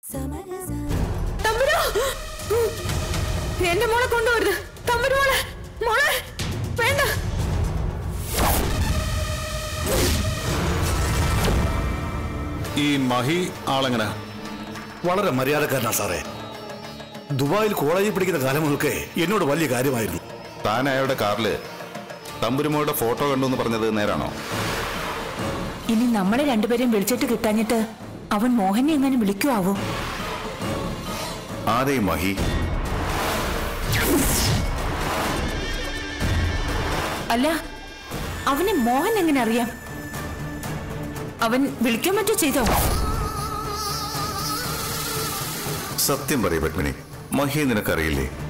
തമ്പുരാ എന്റെ മോളെ കൊണ്ടുവരുത് തമ്പുരു മോളെ മോളെ വേണ്ട ഈ മഹി ആളെങ്ങനെ വളരെ മര്യാദക്കാരനാ സാറേ ദുബായിൽ കോളേജിൽ പഠിക്കുന്ന കാലങ്ങളൊക്കെ എന്നോട് വലിയ കാര്യമായിരുന്നു താൻ അയാളുടെ കാറില് തമ്പുരുമോയുടെ ഫോട്ടോ കണ്ടു എന്ന് പറഞ്ഞത് നേരാണോ ഇനി നമ്മളെ രണ്ടുപേരെയും വിളിച്ചിട്ട് കിട്ടാഞ്ഞിട്ട് അവൻ മോഹനെ എങ്ങനെ വിളിക്കുവാവോ ആരെ മഹി അല്ല അവനെ മോഹൻ എങ്ങനെ അറിയാം അവൻ വിളിക്കാൻ മറ്റോ ചെയ്തോ സത്യം പറയ പത്മിനി മഹി നിനക്കറിയില്ലേ